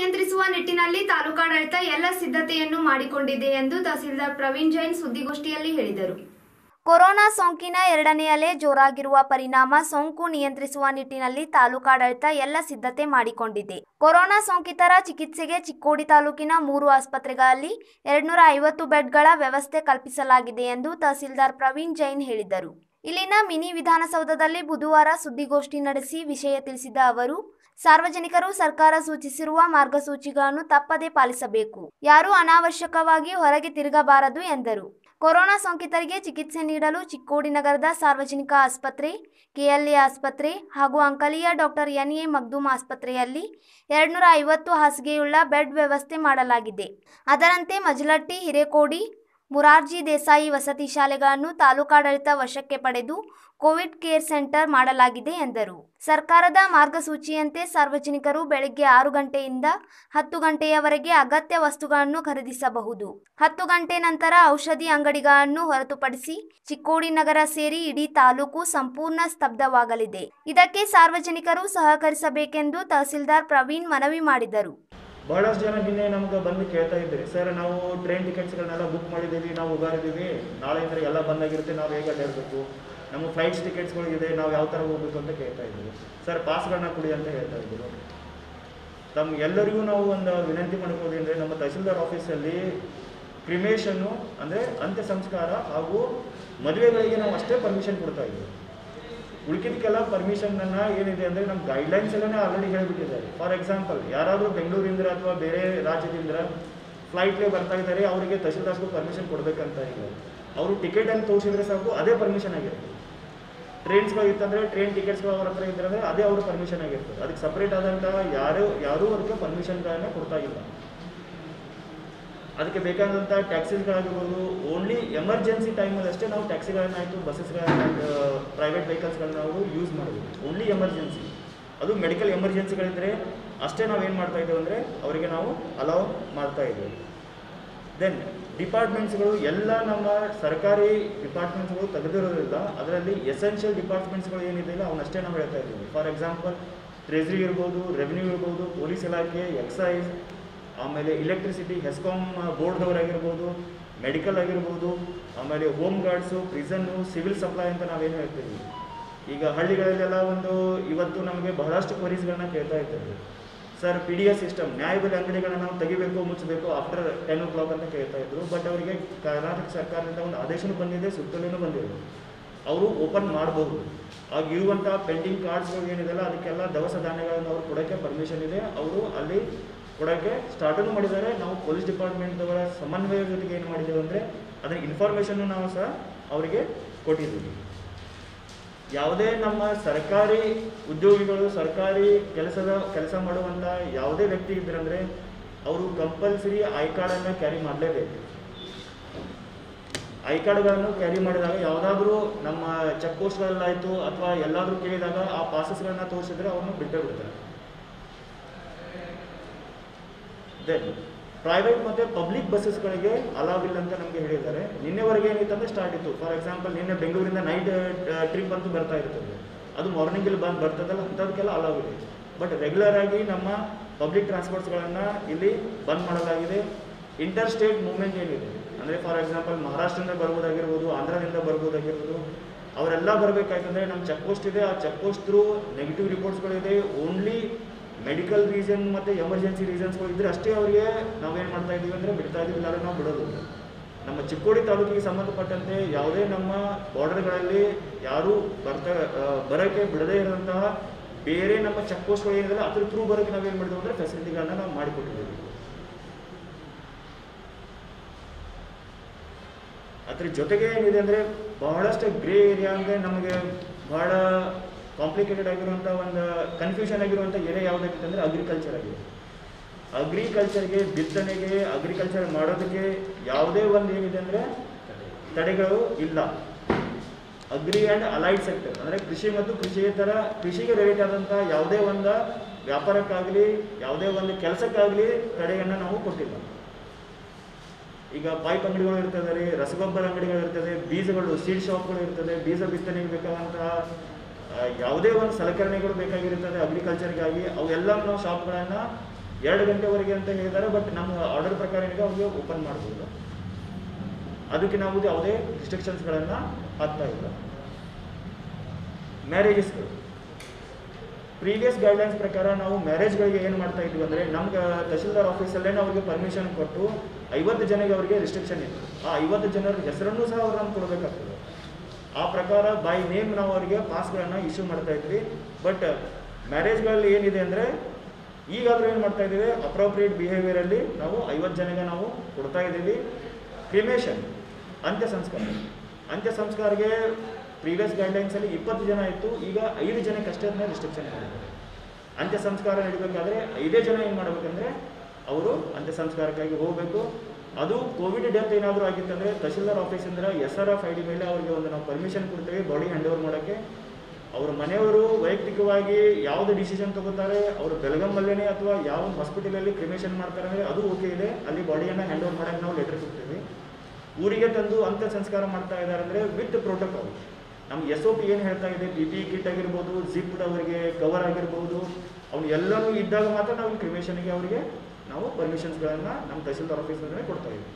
ನಿಯಂತ್ರಿಸುವ ನಿಟ್ಟಿನಲ್ಲಿ ತಾಲೂಕಾಡಳಿತ ಎಲ್ಲ ಸಿದ್ಧತೆಯನ್ನು ಮಾಡಿಕೊಂಡಿದೆ ಎಂದು ತಹಸೀಲ್ದಾರ್ ಪ್ರವೀಣ್ ಜೈನ್ ಸುದ್ದಿಗೋಷ್ಠಿಯಲ್ಲಿ ಹೇಳಿದರು ಕೊರೋನಾ ಸೋಂಕಿನ ಎರಡನೇ ಅಲೆ ಜೋರಾಗಿರುವ ಪರಿಣಾಮ ಸೋಂಕು ನಿಯಂತ್ರಿಸುವ ನಿಟ್ಟಿನಲ್ಲಿ ತಾಲೂಕಾಡಳಿತ ಎಲ್ಲ ಸಿದ್ಧತೆ ಮಾಡಿಕೊಂಡಿದೆ ಕೊರೋನಾ ಸೋಂಕಿತರ ಚಿಕಿತ್ಸೆಗೆ ಚಿಕ್ಕೋಡಿ ತಾಲೂಕಿನ ಮೂರು ಆಸ್ಪತ್ರೆಗಳಲ್ಲಿ ಎರಡ್ನೂರ ಐವತ್ತು ಬೆಡ್ಗಳ ವ್ಯವಸ್ಥೆ ಕಲ್ಪಿಸಲಾಗಿದೆ ಎಂದು ತಹಸೀಲ್ದಾರ್ ಪ್ರವೀಣ್ ಜೈನ್ ಹೇಳಿದರು ಇಲ್ಲಿನ ಮಿನಿ ವಿಧಾನಸೌಧದಲ್ಲಿ ಬುಧವಾರ ಸುದ್ದಿಗೋಷ್ಠಿ ನಡೆಸಿ ವಿಷಯ ತಿಳಿಸಿದ ಅವರು ಸಾರ್ವಜನಿಕರು ಸರ್ಕಾರ ಸೂಚಿಸಿರುವ ಮಾರ್ಗಸೂಚಿಗಳನ್ನು ತಪ್ಪದೇ ಪಾಲಿಸಬೇಕು ಯಾರೂ ಅನಾವಶ್ಯಕವಾಗಿ ಹೊರಗೆ ತಿರುಗಬಾರದು ಎಂದರು ಕೊರೋನಾ ಸೋಂಕಿತರಿಗೆ ಚಿಕಿತ್ಸೆ ನೀಡಲು ಚಿಕ್ಕೋಡಿ ನಗರದ ಸಾರ್ವಜನಿಕ ಆಸ್ಪತ್ರೆ ಕೆಎಲ್ಎ ಆಸ್ಪತ್ರೆ ಹಾಗೂ ಅಂಕಲಿಯ ಡಾಕ್ಟರ್ ಎನ್ ಎ ಮಗ್ದೂಮ್ ಆಸ್ಪತ್ರೆಯಲ್ಲಿ ಎರಡ್ನೂರ ಐವತ್ತು ಹಾಸಿಗೆಯುಳ್ಳ ಬೆಡ್ ವ್ಯವಸ್ಥೆ ಮಾಡಲಾಗಿದೆ ಅದರಂತೆ ಮಜಲಟ್ಟಿ ಹಿರೇಕೋಡಿ ಮುರಾರ್ಜಿ ದೇಸಾಯಿ ವಸತಿ ಶಾಲೆಗಳನ್ನು ತಾಲೂಕಾಡಳಿತ ವಶಕ್ಕೆ ಪಡೆದು ಕೋವಿಡ್ ಕೇರ್ ಸೆಂಟರ್ ಮಾಡಲಾಗಿದೆ ಎಂದರು ಸರ್ಕಾರದ ಮಾರ್ಗಸೂಚಿಯಂತೆ ಸಾರ್ವಜನಿಕರು ಬೆಳಗ್ಗೆ ಆರು ಗಂಟೆಯಿಂದ ಹತ್ತು ಗಂಟೆಯವರೆಗೆ ಅಗತ್ಯ ವಸ್ತುಗಳನ್ನು ಖರೀದಿಸಬಹುದು ಹತ್ತು ಗಂಟೆ ನಂತರ ಔಷಧಿ ಅಂಗಡಿಗಳನ್ನು ಹೊರತುಪಡಿಸಿ ಚಿಕ್ಕೋಡಿ ನಗರ ಸೇರಿ ಇಡೀ ತಾಲೂಕು ಸಂಪೂರ್ಣ ಸ್ತಬ್ಧವಾಗಲಿದೆ ಇದಕ್ಕೆ ಸಾರ್ವಜನಿಕರು ಸಹಕರಿಸಬೇಕೆಂದು ತಹಸೀಲ್ದಾರ್ ಪ್ರವೀಣ್ ಮನವಿ ಮಾಡಿದರು ಬಹಳಷ್ಟು ಜನ ನಿನ್ನೆ ನಮ್ಗೆ ಬಂದು ಕೇಳ್ತಾ ಇದ್ರಿ ಸರ್ ನಾವು ಟ್ರೈನ್ ಟಿಕೆಟ್ಸ್ಗಳನ್ನೆಲ್ಲ ಬುಕ್ ಮಾಡಿದ್ದೀವಿ ನಾವು ಉಗಾರಿದ್ದೀವಿ ನಾಳೆಯಿಂದ ಎಲ್ಲ ಬಂದಾಗಿರುತ್ತೆ ನಾವು ಹೇಗೆ ಅಡ್ಡಾಡಬೇಕು ನಮ್ಮ ಫ್ಲೈಟ್ಸ್ ಟಿಕೆಟ್ಸ್ಗಳು ಇದೆ ನಾವು ಯಾವ ಥರ ಹೋಗ್ಬೇಕು ಅಂತ ಕೇಳ್ತಾ ಇದ್ದೀವಿ ಸರ್ ಪಾಸ್ಗಳನ್ನ ಕೊಡಿ ಅಂತ ಹೇಳ್ತಾ ಇದ್ರು ತಮ್ಮ ಎಲ್ಲರಿಗೂ ನಾವು ಒಂದು ವಿನಂತಿ ಮಾಡ್ಕೋದೇಂದರೆ ನಮ್ಮ ತಹಸೀಲ್ದಾರ್ ಆಫೀಸಲ್ಲಿ ಕ್ರಿಮೇಷನ್ನು ಅಂದರೆ ಅಂತ್ಯ ಸಂಸ್ಕಾರ ಹಾಗೂ ಮದುವೆಗಳಿಗೆ ನಾವು ಅಷ್ಟೇ ಪರ್ಮಿಷನ್ ಕೊಡ್ತಾ ಇದ್ದೀವಿ ಉಳ್ಕಿದಕ್ಕೆಲ್ಲ ಪರ್ಮಿಷನ್ನ ಏನಿದೆ ಅಂದರೆ ನಮ್ಮ ಗೈಡ್ಲೈನ್ಸ್ ಎಲ್ಲನೇ ಆಲ್ರೆಡಿ ಹೇಳಿಬಿಟ್ಟಿದ್ದಾರೆ ಫಾರ್ ಎಕ್ಸಾಂಪಲ್ ಯಾರಾದರೂ ಬೆಂಗಳೂರಿಂದ ಅಥವಾ ಬೇರೆ ರಾಜ್ಯದಿಂದ ಫ್ಲೈಟ್ಗೆ ಬರ್ತಾ ಇದ್ದಾರೆ ಅವರಿಗೆ ತಹಸೀಲ್ದಾರ್ಸ್ಗೂ ಪರ್ಮಿಷನ್ ಕೊಡಬೇಕಂತ ಇಲ್ಲ ಅವರು ಟಿಕೆಟನ್ನು ತೋರಿಸಿದ್ರೆ ಸಾಕು ಅದೇ ಪರ್ಮಿಷನ್ ಆಗಿರುತ್ತೆ ಟ್ರೈನ್ಸ್ಗಳು ಇತ್ತಂದರೆ ಟ್ರೈನ್ ಟಿಕೆಟ್ಸ್ಗಳು ಅವ್ರ ಹತ್ರ ಇದ್ದರೆ ಅದೇ ಅವ್ರ ಪರ್ಮಿಷನ್ ಆಗಿರ್ತದೆ ಅದಕ್ಕೆ ಸಪ್ರೇಟ್ ಆದಂಥ ಯಾರು ಯಾರೂ ಅದಕ್ಕೆ ಪರ್ಮಿಷನ್ಗಳನ್ನ ಕೊಡ್ತಾ ಇಲ್ಲ ಅದಕ್ಕೆ ಬೇಕಾದಂಥ ಟ್ಯಾಕ್ಸೀಸ್ಗಳಾಗಿರ್ಬೋದು ಓನ್ಲಿ ಎಮರ್ಜೆನ್ಸಿ ಟೈಮಲ್ಲಿ ಅಷ್ಟೇ ನಾವು ಟ್ಯಾಕ್ಸಿಗಳನ್ನಾಯಿತು ಬಸ್ಸಸ್ಗಳನ್ನ ಪ್ರೈವೇಟ್ ವೆಹಿಕಲ್ಸ್ಗಳನ್ನ ನಾವು ಯೂಸ್ ಮಾಡಬೇಕು ಓನ್ಲಿ ಎಮರ್ಜೆನ್ಸಿ ಅದು ಮೆಡಿಕಲ್ ಎಮರ್ಜೆನ್ಸಿಗಳಿದ್ದರೆ ಅಷ್ಟೇ ನಾವು ಏನು ಮಾಡ್ತಾ ಇದ್ದೇವೆ ಅಂದರೆ ಅವರಿಗೆ ನಾವು ಅಲೌ ಮಾಡ್ತಾ ಇದ್ದೇವೆ ದೆನ್ ಡಿಪಾರ್ಟ್ಮೆಂಟ್ಸ್ಗಳು ಎಲ್ಲ ನಮ್ಮ ಸರ್ಕಾರಿ ಡಿಪಾರ್ಟ್ಮೆಂಟ್ಸ್ಗಳು ತೆಗೆದಿರೋದ್ರಿಂದ ಅದರಲ್ಲಿ ಎಸೆನ್ಷಿಯಲ್ ಡಿಪಾರ್ಟ್ಮೆಂಟ್ಸ್ಗಳು ಏನಿದೆಯಲ್ಲ ಅವನ್ನಷ್ಟೇ ನಾವು ಹೇಳ್ತಾ ಇದ್ದೀವಿ ಫಾರ್ ಎಕ್ಸಾಂಪಲ್ ಟ್ರೆಜರಿ ಇರ್ಬೋದು ರೆವಿನ್ಯೂ ಇರ್ಬೋದು ಪೊಲೀಸ್ ಇಲಾಖೆ ಎಕ್ಸೈಸ್ ಆಮೇಲೆ ಇಲೆಕ್ಟ್ರಿಸಿಟಿ ಹೆಸ್ಕಾಮ್ ಬೋರ್ಡ್ದವರಾಗಿರ್ಬೋದು ಮೆಡಿಕಲ್ ಆಗಿರ್ಬೋದು ಆಮೇಲೆ home guards prison civil supply ಅಂತ ನಾವೇನು ಹೇಳ್ತೀವಿ ಈಗ ಹಳ್ಳಿಗಳಲ್ಲೆಲ್ಲ ಒಂದು ಇವತ್ತು ನಮಗೆ ಬಹಳಷ್ಟು ಕ್ವರೀಸ್ಗಳನ್ನ ಕೇಳ್ತಾ ಇರ್ತಾರೆ sir P D S system ನ್ಯಾಯಬೆಲೆ ಅಂಗಡಿಗಳನ್ನ ನಾವು ತೆಗಿಬೇಕು ಮುಚ್ಚಬೇಕು ಆಫ್ಟರ್ ಟೆನ್ ಓ ಕ್ಲಾಕ್ ಅಂತ ಕೇಳ್ತಾ ಇದ್ರು ಬಟ್ ಅವರಿಗೆ ಕರ್ನಾಟಕ ಸರ್ಕಾರದಿಂದ ಒಂದು ಆದೇಶನೂ ಬಂದಿದೆ ಸುತ್ತಲೇನೂ ಬಂದಿದೆ ಅವರು ಓಪನ್ ಮಾಡಬಹುದು ಆಗ ಇರುವಂಥ ಪೆಂಡಿಂಗ್ ಕಾರ್ಡ್ಸ್ಗಳು ಏನಿದೆಲ್ಲ ಅದಕ್ಕೆಲ್ಲ ದವಸ ಧಾನ್ಯಗಳನ್ನು ಅವರು ಕೊಡೋಕ್ಕೆ ಪರ್ಮಿಷನ್ ಇದೆ ಅವರು ಅಲ್ಲಿ ಕೊಡೋಕ್ಕೆ ಸ್ಟಾರ್ಟನ್ನು ಮಾಡಿದ್ದಾರೆ ನಾವು ಪೊಲೀಸ್ ಡಿಪಾರ್ಟ್ಮೆಂಟ್ದವರ ಸಮನ್ವಯ ಜೊತೆಗೆ ಏನು ಮಾಡಿದ್ದೇವೆ ಅಂದರೆ ಅದರ ಇನ್ಫಾರ್ಮೇಷನ್ನು ನಾವು ಸಹ ಅವರಿಗೆ ಕೊಟ್ಟಿದ್ದೀವಿ ಯಾವುದೇ ನಮ್ಮ ಸರ್ಕಾರಿ ಉದ್ಯೋಗಿಗಳು ಸರ್ಕಾರಿ ಕೆಲಸದ ಕೆಲಸ ಮಾಡುವಂಥ ಯಾವುದೇ ವ್ಯಕ್ತಿ ಇದ್ರಂದರೆ ಅವರು ಕಂಪಲ್ಸರಿ ಐ ಕಾರ್ಡನ್ನು ಕ್ಯಾರಿ ಮಾಡಲೇಬೇಕು ಐ ಕಾರ್ಡ್ಗಳನ್ನು ಕ್ಯಾರಿ ಮಾಡಿದಾಗ ಯಾವುದಾದ್ರೂ ನಮ್ಮ ಚೆಕ್ ಪೋಸ್ಟ್ಗಳಲ್ಲಾಯಿತು ಅಥವಾ ಎಲ್ಲಾದರೂ ಕೇಳಿದಾಗ ಆ ಪಾಸಸ್ಗಳನ್ನ ತೋರಿಸಿದ್ರೆ ಅವ್ರನ್ನ ಬಿಟ್ಟೇ ಬಿಡ್ತಾರೆ ದೆನ್ ಪ್ರೈವೇಟ್ ಮತ್ತು ಪಬ್ಲಿಕ್ ಬಸ್ಸಸ್ಗಳಿಗೆ ಅಲಾವ್ ಇಲ್ಲ ಅಂತ ನಮಗೆ ಹೇಳಿದ್ದಾರೆ ನಿನ್ನೆವರೆಗೆ ಏನಿತ್ತಂದ್ರೆ ಸ್ಟಾರ್ಟ್ ಇತ್ತು ಫಾರ್ ಎಕ್ಸಾಂಪಲ್ ನಿನ್ನೆ ಬೆಂಗಳೂರಿಂದ ನೈಟ್ ಟ್ರಿಪ್ ಅಂತೂ ಬರ್ತಾ ಇರ್ತದೆ ಅದು ಮಾರ್ನಿಂಗ್ ಇಲ್ಲಿ ಬಂದು ಬರ್ತದಲ್ಲ ಅಂಥದಕ್ಕೆಲ್ಲ ಅಲಾವ್ ಇದೆ ಬಟ್ ರೆಗ್ಯುಲರ್ ಆಗಿ ನಮ್ಮ ಪಬ್ಲಿಕ್ ಟ್ರಾನ್ಸ್ಪೋರ್ಟ್ಸ್ಗಳನ್ನು ಇಲ್ಲಿ ಬಂದ್ ಮಾಡಲಾಗಿದೆ ಇಂಟರ್ ಸ್ಟೇಟ್ ಮೂವ್ಮೆಂಟ್ ಏನಿದೆ ಅಂದರೆ ಫಾರ್ ಎಕ್ಸಾಂಪಲ್ ಮಹಾರಾಷ್ಟ್ರದಿಂದ ಬರ್ಬೋದಾಗಿರ್ಬೋದು ಆಂಧ್ರದಿಂದ ಬರ್ಬೋದಾಗಿರ್ಬೋದು ಅವರೆಲ್ಲ ಬರಬೇಕಾಯ್ತಂದ್ರೆ ನಮ್ಮ ಚೆಕ್ ಪೋಸ್ಟ್ ಇದೆ ಆ ಚೆಕ್ ಪೋಸ್ಟ್ ಥ್ರೂ ನೆಗೆಟಿವ್ ರಿಪೋರ್ಟ್ಸ್ಗಳಿದೆ ಓನ್ಲಿ ಮೆಡಿಕಲ್ ರೀಸನ್ ಮತ್ತು ಎಮರ್ಜೆನ್ಸಿ ರೀಸನ್ಸ್ಗಳು ಇದ್ರೆ ಅಷ್ಟೇ ಅವರಿಗೆ ನಾವೇನು ಮಾಡ್ತಾ ಇದ್ದೀವಿ ಅಂದರೆ ಬಿಡ್ತಾ ಇದ್ದೀವಿ ಇಲ್ಲಾಂದ್ರೆ ನಾವು ಬಿಡೋದು ನಮ್ಮ ಚಿಕ್ಕೋಡಿ ತಾಲೂಕಿಗೆ ಸಂಬಂಧಪಟ್ಟಂತೆ ಯಾವುದೇ ನಮ್ಮ ಬಾರ್ಡರ್ಗಳಲ್ಲಿ ಯಾರೂ ಬರ್ತಾ ಆ, ಬರೋಕ್ಕೆ ಬಿಡದೇ ಇರೋಂತಹ ಬೇರೆ ನಮ್ಮ ಚೆಕ್ ಪೋಸ್ಟ್ಗಳು ಏನಿದೆ ಅದ್ರ ಥ್ರೂ ಬರೋಕ್ಕೆ ನಾವೇನು ಮಾಡಿದ್ವಿ ಅಂದರೆ ಫೆಸಿಲಿಟಿಗಳನ್ನ ನಾವು ಮಾಡಿಕೊಟ್ಟಿದ್ದೀವಿ ಅದ್ರ ಜೊತೆಗೆ ಏನಿದೆ ಅಂದರೆ ಬಹಳಷ್ಟು ಗ್ರೇ ಏರಿಯಾ ಅಂದರೆ ನಮಗೆ ಬಹಳ ಕಾಂಪ್ಲಿಕೇಟೆಡ್ ಆಗಿರುವಂಥ ಒಂದು ಕನ್ಫ್ಯೂಷನ್ ಆಗಿರುವಂಥ ಏರಿಯಾ ಯಾವುದಾಗಿದೆ ಅಂದರೆ ಅಗ್ರಿಕಲ್ಚರ್ ಆಗಿದೆ ಅಗ್ರಿಕಲ್ಚರ್ಗೆ ಬಿತ್ತನೆಗೆ ಅಗ್ರಿಕಲ್ಚರ್ ಮಾಡೋದಕ್ಕೆ ಯಾವುದೇ ಒಂದು ಏನಿದೆ ಅಂದರೆ ತಡೆಗಳು ಇಲ್ಲ ಅಗ್ರಿ ಆ್ಯಂಡ್ ಅಲೈಡ್ ಸೆಕ್ಟರ್ ಅಂದರೆ ಕೃಷಿ ಮತ್ತು ಕೃಷಿಯೇತರ ಕೃಷಿಗೆ ರಿಲೇಟ್ ಆದಂಥ ಯಾವುದೇ ಒಂದು ವ್ಯಾಪಾರಕ್ಕಾಗಲಿ ಯಾವುದೇ ಒಂದು ಕೆಲಸಕ್ಕಾಗಲಿ ತಡೆಯನ್ನು ನಾವು ಕೊಟ್ಟಿಲ್ಲ ಈಗ ಪೈಪ್ ಅಂಗಡಿಗಳು ಇರ್ತದೆ ರೀ ರಸಗೊಬ್ಬರ ಅಂಗಡಿಗಳು ಇರ್ತದೆ ಬೀಜಗಳು ಸೀಡ್ ಶಾಪ್ಗಳು ಇರ್ತದೆ ಬೀಜ ಬಿತ್ತನೆಗೆ ಬೇಕಾದಂತಹ ಆ, ಯಾವುದೇ ಒಂದು ಸಲಕರಣೆಗಳು ಬೇಕಾಗಿರುತ್ತದೆ ಅಗ್ರಿಕಲ್ಚರ್ಗಾಗಿ ಅವೆಲ್ಲ ನಾವು ಶಾಪ್ಗಳನ್ನು ಎರಡು ಗಂಟೆವರೆಗೆ ಅಂತ ಹೇಳಿದ್ದಾರೆ ಬಟ್ ನಮ್ಮ ಆರ್ಡರ್ ಪ್ರಕಾರ ಏನಿದೆ ಅವ್ರಿಗೆ ಓಪನ್ ಮಾಡ್ಬೋದು ಅದಕ್ಕೆ ನಾವು ಯಾವುದೇ ರಿಸ್ಟ್ರಿಕ್ಷನ್ಸ್ಗಳನ್ನು ಹಾಕ್ತಾ ಇಲ್ಲ ಮ್ಯಾರೇಜಸ್ಗಳು ಪ್ರೀವಿಯಸ್ ಗೈಡ್ಲೈನ್ಸ್ ಪ್ರಕಾರ ನಾವು ಮ್ಯಾರೇಜ್ಗಳಿಗೆ ಏನು ಮಾಡ್ತಾ ಇದ್ವಿ ಅಂದರೆ ನಮ್ಗೆ ತಹಶೀಲ್ದಾರ್ ಆಫೀಸಲ್ಲೇ ಅವ್ರಿಗೆ ಪರ್ಮಿಷನ್ ಕೊಟ್ಟು ಐವತ್ತು ಜನಕ್ಕೆ ಅವರಿಗೆ ರಿಸ್ಟ್ರಿಕ್ಷನ್ ಇತ್ತು ಆ ಐವತ್ತು ಜನರ ಹೆಸರನ್ನು ಸಹ ಅವ್ರು ನಮ್ಗೆ ಕೊಡಬೇಕಾಗ್ತದೆ ಆ ಪ್ರಕಾರ ಬೈ ನೇಮ್ ನಾವು ಅವರಿಗೆ ಪಾಸ್ಗಳನ್ನು ಇಶ್ಯೂ ಮಾಡ್ತಾ ಇದ್ವಿ ಬಟ್ ಮ್ಯಾರೇಜ್ಗಳಲ್ಲಿ ಏನಿದೆ ಅಂದರೆ ಈಗಾದರೂ ಏನು ಮಾಡ್ತಾ ಇದ್ದೀವಿ ಅಪ್ರೋಪ್ರಿಯೇಟ್ ಬಿಹೇವಿಯರಲ್ಲಿ ನಾವು ಐವತ್ತು ಜನಗೆ ನಾವು ಕೊಡ್ತಾ ಇದ್ದೀವಿ ಕ್ರಿಮೇಷನ್ ಅಂತ್ಯ ಸಂಸ್ಕಾರ ಅಂತ್ಯ ಸಂಸ್ಕಾರಕ್ಕೆ ಪ್ರೀವಿಯಸ್ ಗೈಡ್ಲೈನ್ಸಲ್ಲಿ ಇಪ್ಪತ್ತು ಜನ ಇತ್ತು ಈಗ ಐದು ಜನಕ್ಕೆ ಅಷ್ಟೇ ಅದನ್ನ ರಿಸ್ಟ್ರಿಕ್ಷನ್ ಮಾಡಿದ್ದಾರೆ ಅಂತ್ಯ ಸಂಸ್ಕಾರ ನಡಿಬೇಕಾದ್ರೆ ಐದೇ ಜನ ಏನು ಮಾಡಬೇಕಂದ್ರೆ ಅವರು ಅಂತ್ಯ ಸಂಸ್ಕಾರಕ್ಕಾಗಿ ಹೋಗಬೇಕು ಅದು ಕೋವಿಡ್ ಡೆತ್ ಏನಾದರೂ ಆಗಿತ್ತಂದರೆ ತಹಶೀಲ್ದಾರ್ ಆಫೀಸಿಂದ S R F I D ಮೇಲೆ ಅವರಿಗೆ ಒಂದು ನಾವು ಪರ್ಮಿಷನ್ ಕೊಡ್ತೇವೆ ಬಾಡಿ ಹ್ಯಾಂಡ್ ಓವರ್ ಮಾಡೋಕ್ಕೆ ಅವ್ರ ಮನೆಯವರು ವೈಯಕ್ತಿಕವಾಗಿ ಯಾವುದು ಡಿಸಿಷನ್ ತಗೋತಾರೆ ಅವರು ಬೆಳಗಂಬಲ್ಲೇ ಅಥವಾ ಯಾವ ಹಾಸ್ಪಿಟಲಲ್ಲಿ ಕ್ರಿಮೇಷನ್ ಮಾಡ್ತಾರೆ ಅಂದರೆ ಅದು ಓಕೆ ಇದೆ ಅಲ್ಲಿ ಬಾಡಿಯನ್ನು ಹ್ಯಾಂಡ್ ಓವರ್ ಮಾಡೋಕ್ಕೆ ನಾವು ಲೆಟರ್ ಕೊಡ್ತೀವಿ ಊರಿಗೆ ತಂದು ಅಂತ್ಯ ಸಂಸ್ಕಾರ ಮಾಡ್ತಾ ಇದ್ದಾರೆ ಅಂದರೆ ವಿತ್ ಪ್ರೋಟೋಕಾಲ್ ನಮ್ಮ ಎಸ್ ಒ ಪಿ ಏನು ಹೇಳ್ತಾ ಇದೆ ಪಿ ಪಿ ಕಿಟ್ ಆಗಿರ್ಬೋದು ಜಿಪ್ಡ್ ಅವರಿಗೆ ಕವರ್ ಆಗಿರ್ಬೋದು ಅವ್ನು ಎಲ್ಲನೂ ಇದ್ದಾಗ ಮಾತ್ರ ನಾವು ಕ್ರಿಮೇಷನ್ಗೆ ಅವರಿಗೆ ನಾವು ಪರ್ಮಿಷನ್ಸ್ಗಳನ್ನು ನಮ್ಮ ತಹಸೀಲ್ದಾರ್ ಆಫೀಸಲ್ಲೇ ಕೊಡ್ತಾ ಇದ್ದೀವಿ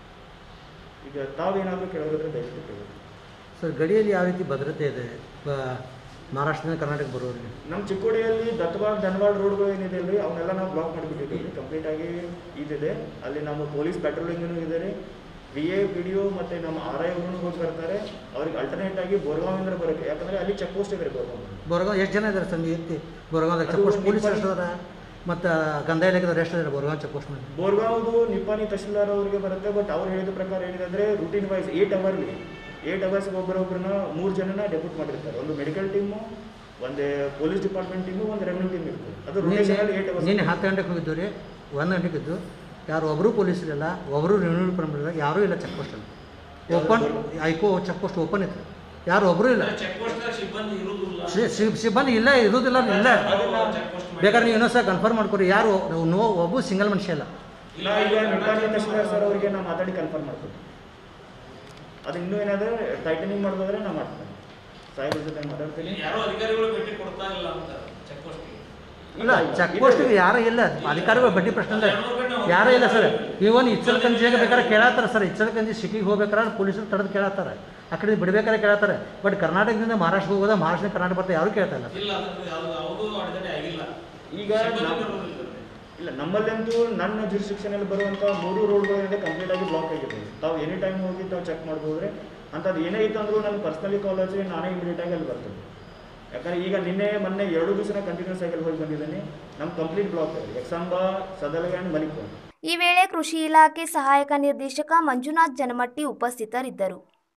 ಈಗ ತಾವೇನಾದರೂ ಕೇಳೋದಾದ್ರೆ ದಯವಿಟ್ಟು ಕೇಳಿ ಸರ್ ಗಡಿಯಲ್ಲಿ ಯಾವ ರೀತಿ ಭದ್ರತೆ ಇದೆ ಬ- ಮಹಾರಾಷ್ಟ್ರದಿಂದ ಕರ್ನಾಟಕ ಬರೋರಿಗೆ ನಮ್ಮ ಚಿಕ್ಕೋಡಿಯಲ್ಲಿ ದತ್ತವಾಗ್ ಧನವಾಡ ರೋಡ್ಗಳು ಏನಿದೆ ಅಲ್ರಿ ಅವನ್ನೆಲ್ಲ ನಾವು ಬ್ಲಾಕ್ ಮಾಡಿಬಿಟ್ಟಿದ್ದೀವಿ ಕಂಪ್ಲೀಟ್ ಆಗಿ ಇದಿದೆ ಅಲ್ಲಿ ನಮ್ಮ ಪೊಲೀಸ್ ಪೆಟ್ರೋಲಿಂಗ್ನೂ ಇದೆ ರೀ V A P D O ಮತ್ತು ನಮ್ಮ ಆರ್ ಐ ಹೋಗಿ ಬರ್ತಾರೆ ಅವ್ರಿಗೆ ಅಲ್ಟರ್ನೇಟ್ ಆಗಿ ಬೋರ್ಗಾವಿಂದ ಬರೋಕ್ಕೆ ಯಾಕಂದರೆ ಅಲ್ಲಿ ಚೆಕ್ ಪೋಸ್ಟ್ ಇದೆ ರೀ ಬೋರ್ಗಾವ್ ಬೋರ್ಗಾವ್ ಎಷ್ಟು ಜನ ಇದ್ದಾರೆ ಸರ್ ನೀವು ಎತ್ತಿ ಬೋರ್ಗಾವ್ದಾಗ ಚೆಕ್ ಅದು ಪೋಸ್ಟ್ ಪೊಲೀಸ್ ನಿಪ್ಪಾಣಿ- ಎಷ್ಟು ಅದಾರ ಮತ್ತು ಗಂಧಾಯ ಲೆಕ್ಕದವ್ರು ಎಷ್ಟು ಇದ್ದಾರೆ ಬೋರ್ಗಾವ್ ಚೆಕ್ ಪೋಸ್ಟ್ ಮೇಲೆ ಬೋರ್ಗಾವ್ದು ನಿಪ್ಪಾನಿ ತಹಶೀಲ್ದಾರ್ ಅವರಿಗೆ ಬರುತ್ತೆ ಬಟ್ ಅವ್ರು ಹೇಳಿದ ಪ್ರಕಾರ ಏನಿದೆ ಅಂದರೆ routine wise eight hourly eight ಅವರ್ಸ್ಗೆ ಒಬ್ಬರೊಬ್ಬರನ್ನ ಮೂರು ಜನನ ಡೆಪ್ಯೂಟ್ ಮಾಡಿರ್ತಾರೆ ಒಂದು ಮೆಡಿಕಲ್ ಟೀಮು ಒಂದು ಪೊಲೀಸ್ ಡಿಪಾರ್ಟ್ಮೆಂಟ್ ಟೀಮು ಒಂದು ರೆವೆನ್ಯೂ ಟೀಮ್ ಇರ್ತದೆ ಅದು ರೊಟೇಷನಲ್ಲಿ ಏಟ್ ಅವರ್ಸ್ ನಿನ್ನೆ ಹತ್ತು ಗಂಟೆಗೆ ಹೋಗಿದ್ದು ರೀ ಒಂದು ಗಂಟೆಗೆ ಇದ್ದು ಯಾರು ಒಬ್ಬರು ಪೊಲೀಸರಿಲ್ಲ ಒಬ್ಬರು ರೆವೆನ್ಯೂ ಇಲ್ಲ ಯಾರೂ ಇಲ್ಲ ಚೆಕ್ ಪೋಸ್ಟಲ್ಲಿ ಓಪನ್ ಐಕೋ ಚೆಕ್ ಪೋಸ್ಟ್ ಓಪನ್ ಇತ್ತು ಯಾರು ಒಬ್ಬರು ಇಲ್ಲ ಚೆಕ್ ಪೋಸ್ಟ್ ಸಿಬ್ಬಂದಿ ಇರುವುದಿಲ್ಲ ಸಿ- ಸಿ- ಸಿಬ್ಬಂದಿ ಇಲ್ಲ ಇರೋದಿಲ್ಲ ಇಲ್ಲ ಚೆಕ್ ಪೋಸ್ಟ್ ಬೇಕಾದ್ರೆ ನೀವು ಇನ್ನೊಂದು ಸಲ ಕನ್ಫರ್ಮ್ ಮಾಡ್ಕೊರಿ ಯಾರು ನೋ ಒಬ್ಬ ಸಿಂಗಲ್ ಮನುಷ್ಯ ಇಲ್ಲ ನಾ ಈಗ ನಿಪ್ಪಾಣಿ ತಹಶೀಲ್ದಾರ್ ಸರ್ ಅವರಿಗೆ ನಾ ಮಾತಾಡಿ ಕನ್ಫರ್ಮ್ ಮಾಡ್ತೀನಿ ಅದು ಇನ್ನೂ ಏನಾದರೂ ಟೈಟನಿಂಗ್ ಮಾಡೋದಾದ್ರೆ ನಾ ಮಾಡ್ತೀನಿ ಸಾಹೇಬ್ರ ಜೊತೆ ಮಾತಾಡ್ತೀನಿ ಯಾರೋ ಅಧಿಕಾರಿಗಳು ಭೇಟಿ ಕೊಡ್ತಾ ಇಲ್ಲ ಅಂತ ಚೆಕ್ ಪೋಸ್ಟ್ಗೆ ಇಲ್ಲ ಚೆಕ್ ಪೋಸ್ಟಿಗೆ ಯಾರೂ ಇಲ್ಲ ಅಧಿಕಾರಿಗಳು ಬಡ್ಡಿ ಪ್ರಶ್ನೆ ಅಂದ್ರೆ ಯಾರೂ ಇಲ್ಲ ಸರ್ ಇವನ್ ಇಚ್ಚಲ್ಕಂಜಿಯಾಗ ಬೇಕಾದ್ರೆ ಕೇಳತ್ತಾರ ಸರ್ ಇಚ್ಚಲ್ಕಂಜಿ ಸಿಟಿಗೆ ಹೋಗ್ಬೇಕಾದ್ರೆ ಪೊಲೀಸರು ತಡೆದು ಕೇಳತ್ತಾರ ಆ ಕಡೆ ಬಿಡ್ಬೇಕಾದ್ರೆ ಕೇಳತ್ತಾರೆ ಬಟ್ ಕರ್ನಾಟಕದಿಂದ ಮಹಾರಾಷ್ಟ್ರ ಹೋಗೋದ ಮಹಾರಾಷ್ಟ್ರ ಕರ್ನಾಟಕ ಬರ್ತಾ ಯಾರೂ ಕೇಳ್ತಾ ಇಲ್ಲ ಇಲ್ಲ ಅದ್ರದ್ದು ಯಾವುದು ಯಾವುದೂ ಅಡೆತಡೆ ಆಗಿಲ್ಲ ಈಗ ಸಿಬ್ಬಂದಿ ನಾವು ಬರುವುದಿಲ್ಲ. ಇಲ್ಲ ನಮ್ಮಲ್ಲಂತೂ ನನ್ನ ಜುರಿಸ್ಟಿಕ್ಷನಲ್ಲಿ ಬರುವಂಥ ಮೂರು ರೋಡ್ಗಳಿಂದ ಕಂಪ್ಲೀಟ್ ಆಗಿ ಬ್ಲಾಕ್ ಆಗಿದೆ ತಾವು ಎನಿ ಟೈಮ್ ಹೋಗಿ ತಾವು ಚೆಕ್ ಮಾಡ್ಬೋದ್ರೆ ಅಂಥದ್ದು ಏನೇ ಇತ್ತು ಅಂದ್ರೂ ನಾನು ಪರ್ಸ್ನಲಿ ಕಾಲ್ ಹಚ್ಚಿ ನಾನೇ ಇಮಿಡಿಯೇಟ್ ಆಗಿ ಅಲ್ಲಿ ಬರ್ತೇನೆ ಯಾಕಂದ್ರೆ ಈಗ ನಿನ್ನೆ ಮೊನ್ನೆ ಎರಡು ದಿವಸ ಕಂಟಿನ್ಯೂಸ್ ಆಗಿ ಅಲ್ಲಿ ಹೋಗಿ ಬಂದಿದ್ದೀನಿ ನಮ್ಮ ಕಂಪ್ಲೀಟ್ ಬ್ಲಾಕ್ ಇದೆ ಎಕ್ಸಾಂಬಾ ಸದಲಗ ಆ್ಯಂಡ್ ಮಲಿಕ್ ಈ ವೇಳೆ ಕೃಷಿ ಇಲಾಖೆ ಸಹಾಯಕ ನಿರ್ದೇಶಕ ಮಂಜುನಾಥ್ ಜನಮಟ್ಟಿ ಉಪಸ್ಥಿತರಿದ್ದರು